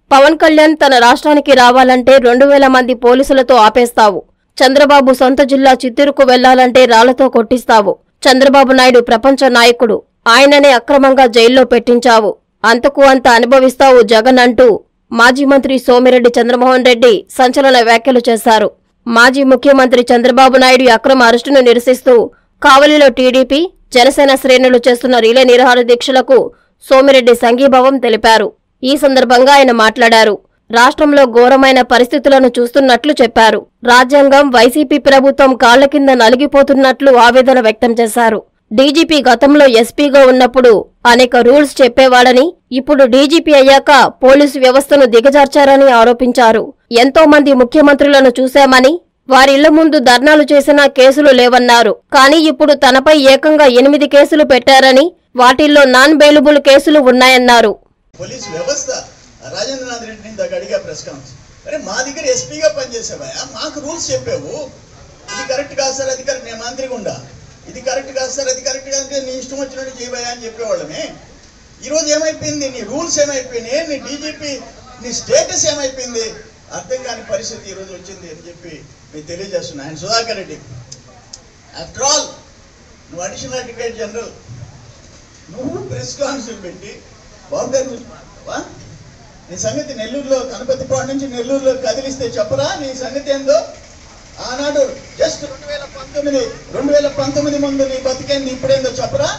పవన్ కళ్యాణ్ తన రాష్ట్రానికి రావాలంటే రెండు వేల మంది పోలీసులతో ఆపేస్తావు చంద్రబాబు సొంత జిల్లా చిత్తూరుకు వెళ్లాలంటే రాళ్లతో కొట్టిస్తావు చంద్రబాబు నాయుడు ప్రపంచ నాయకుడు ఆయననే అక్రమంగా జైల్లో పెట్టించావు అంతకు అంత అనుభవిస్తావు జగన్ అంటూ మాజీ మంత్రి సోమిరెడ్డి చంద్రమోహన్ రెడ్డి సంచలన వ్యాఖ్యలు చేశారు మాజీ ముఖ్యమంత్రి చంద్రబాబు నాయుడు అక్రమ అరెస్టును నిరసిస్తూ కావలిలో టీడీపీ జనసేన శ్రేణులు చేస్తున్న రిలే నిరాహార దీక్షలకు సోమిరెడ్డి సంఘీభావం తెలిపారు ఈ సందర్భంగా ఆయన మాట్లాడారు రాష్ట్రంలో ఘోరమైన పరిస్థితులను చూస్తున్నట్లు చెప్పారు రాజ్యాంగం వైసీపీ ప్రభుత్వం కాళ్ల కింద నలిగిపోతున్నట్లు ఆవేదన వ్యక్తం చేశారు డీజీపీ గతంలో ఎస్పీగా ఉన్నప్పుడు అనేక రూల్స్ చెప్పేవాడని ఇప్పుడు డీజీపీ అయ్యాక పోలీసు వ్యవస్థను దిగజార్చారని ఆరోపించారు ఎంతో మంది ముఖ్యమంత్రులను చూశామని వారిళ్ల ముందు ధర్నాలు చేసినా కేసులు లేవన్నారు కానీ ఇప్పుడు తనపై ఏకంగా ఎనిమిది కేసులు పెట్టారని వాటిల్లో నాన్ బెయిలబుల్ కేసులు ఉన్నాయన్నారు పోలీస్ వ్యవస్థ రాజేంద్రనాథ్ రెడ్డిని ఇందాక అడిగా ప్రెస్ కాన్ఫరెన్స్ అరే మా దగ్గర ఎస్పీగా పనిచేసావా మాకు రూల్స్ చెప్పావు ఇది కరెక్ట్ కాదు సార్ అది కరెక్ట్ నేను మంత్రిగా ఉండా ఇది కరెక్ట్ కాదు సార్ అది కరెక్ట్ కాదు అంటే నీ ఇష్టం వచ్చినట్టు చేయబోయా అని చెప్పేవాళ్ళమే ఈరోజు ఏమైపోయింది నీ రూల్స్ ఏమైపోయినాయి నీ డీజీపీ నీ స్టేటస్ ఏమైపోయింది అర్థం కాని పరిస్థితి ఈరోజు వచ్చింది అని చెప్పి మీకు తెలియజేస్తున్నా ఆయన సుధాకర్ రెడ్డి ఆఫ్టర్ ఆల్ నువ్వు అడిషనల్ అడ్వకేట్ జనరల్ నువ్వు ప్రెస్ కాన్ఫరెన్స్ పెట్టి బాబు గారు చూసుకున్నావా? నీ సంగతి నెల్లూరులో గణపతిపాడు నుంచి నెల్లూరులో కదిలిస్తే చెప్పరా నీ సంగతి ఏందో ఆనాడు జస్ట్ రెండు వేల పంతొమ్మిది రెండు వేల పంతొమ్మిది ముందు నీ బతికేంది ఇప్పుడేందో చెప్పరా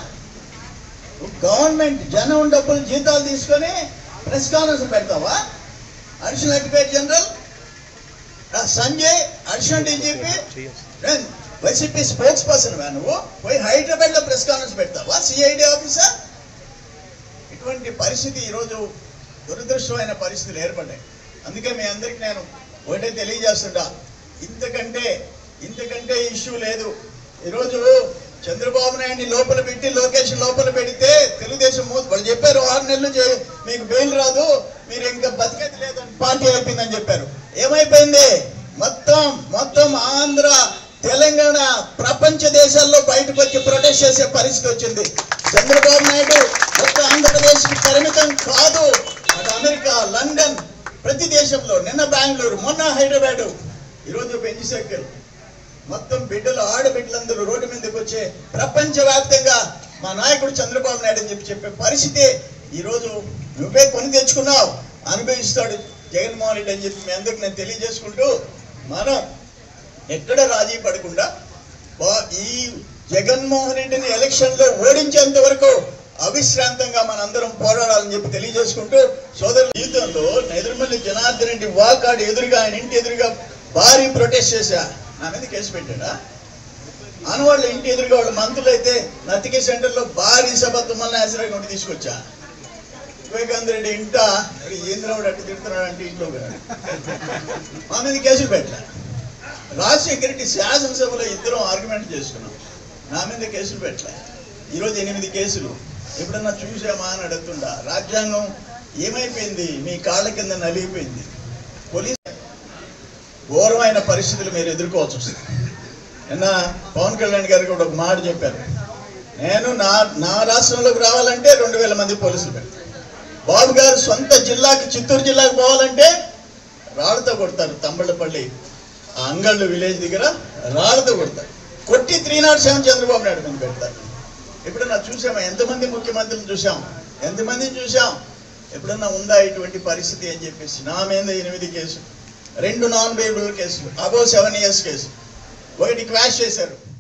గవర్నమెంట్ జనం డబ్బులు జీతాలు తీసుకొని ప్రెస్ కాన్ఫరెన్స్ పెడతావా అడిషనల్ అడ్వకేట్ జనరల్ ఆ Sanjay additional DGP YCP spokesperson నువ్వు పోయి హైదరాబాద్ లో ప్రెస్ కాన్ఫరెన్స్ పెడతావా సిఐడి ఆఫీసర్ ఇటువంటి పరిస్థితి ఈరోజు దురదృష్టమైన పరిస్థితులు ఏర్పడ్డాయి అందుకే మీ అందరికి నేను ఒకటే తెలియజేస్తుంటా ఇంతకంటే ఇంతకంటే ఇష్యూ లేదు ఈరోజు చంద్రబాబు నాయుడిని లోపల పెట్టి లోకేష్ లోపల పెడితే తెలుగుదేశం మూత వాళ్ళు చెప్పారు ఆరు నెలలు చే- మీకు బెయిల్ రాదు మీరు ఇంకా బతికేది లేదని పార్టీ అయిపోయిందని చెప్పారు ఏమైపోయింది మొత్తం మొత్తం ఆంధ్ర తెలంగాణ ప్రపంచ దేశాల్లో బయటకు వచ్చి ప్రొటెస్ట్ చేసే పరిస్థితి వచ్చింది చంద్రబాబు నాయుడు మొత్తం ఆంధ్రప్రదేశ్ కి పరిమితం కాదు అటు అమెరికా లండన్ ప్రతి దేశంలో నిన్న బెంగళూరు మొన్న హైదరాబాద్ ఈరోజు బెంచ్ సర్కిల్ మొత్తం బిడ్డలు ఆడబిడ్డలందరూ రోడ్డు మీదకి వచ్చే ప్రపంచ వ్యాప్తంగా మా నాయకుడు చంద్రబాబు నాయుడు అని చెప్పి చెప్పే పరిస్థితి ఈరోజు నువ్వే కొని తెచ్చుకున్నావు అనుభవిస్తాడు జగన్మోహన్ రెడ్డి అని చెప్పి మీ అందరికి నేను తెలియజేసుకుంటూ మనం ఎక్కడ రాజీ పడకుండా వా- ఈ జగన్మోహన్ రెడ్డిని ఎలక్షన్ లో ఓడించేంత వరకు అవిశ్రాంతంగా మనందరం పోరాడాలని చెప్పి తెలియజేసుకుంటూ సోదరు జీవితంలో నెదురుమల్లి జనార్దన్ రెడ్డి వాకాడు ఎదురుగా ఆయన ఇంటి ఎదురుగా భారీ ప్రొటెస్ట్ చేశా నా మీద కేసు పెట్టాడా ఆనవాళ్ళ ఇంటి ఎదురుగా వాళ్ళ మంత్రులు అయితే నతికి సెంటర్ లో భారీ సభ తుమ్మల నాశనం ఒకటి తీసుకొచ్చా వివేకానంద రెడ్డి ఇంట మరి ఏంద్రవుడు అట్టు తిడుతున్నాడు అంటే ఇంట్లో పోయాడు. మా మీద కేసులు పెట్టా రాజశేఖర రెడ్డి శాసనసభలో ఇద్దరం ఆర్గ్యుమెంట్ చేసుకున్నాం నా మీద కేసులు పెట్టలే ఈరోజు ఎనిమిది కేసులు ఎప్పుడన్నా చూసామా అని అడుగుతుండా రాజ్యాంగం ఏమైపోయింది మీ కాళ్ళ కింద నలిగిపోయింది పోలీస్ ఘోరమైన పరిస్థితులు మీరు ఎదుర్కోవాల్సి వస్తుంది నిన్న పవన్ కళ్యాణ్ గారు కూడా ఒక మాట చెప్పారు నేను నా నా రాష్ట్రంలోకి రావాలంటే రెండు వేల మంది పోలీసులు పెడతాను బాబు గారు సొంత జిల్లాకి చిత్తూరు జిల్లాకి పోవాలంటే రాళ్ళతో కొడతారు తంబళ్ళపల్లి ఆ అంగళ్ళు విలేజ్ దగ్గర రాళ్ళతో కొడతారు కొట్టి three not seven Chandrababu Naidu మీద పెడతారు ఎప్పుడన్నా చూసామా ఎంతమంది ముఖ్యమంత్రులను చూసాం ఎంతమందిని చూసాం ఎప్పుడన్నా ఉందా ఇటువంటి పరిస్థితి అని చెప్పేసి నా మీద ఎనిమిది కేసులు రెండు నాన్ బెయిలబుల్ కేసులు అబౌవ్ సెవెన్ ఇయర్స్ కేసు ఒకటి క్వాష్ చేశారు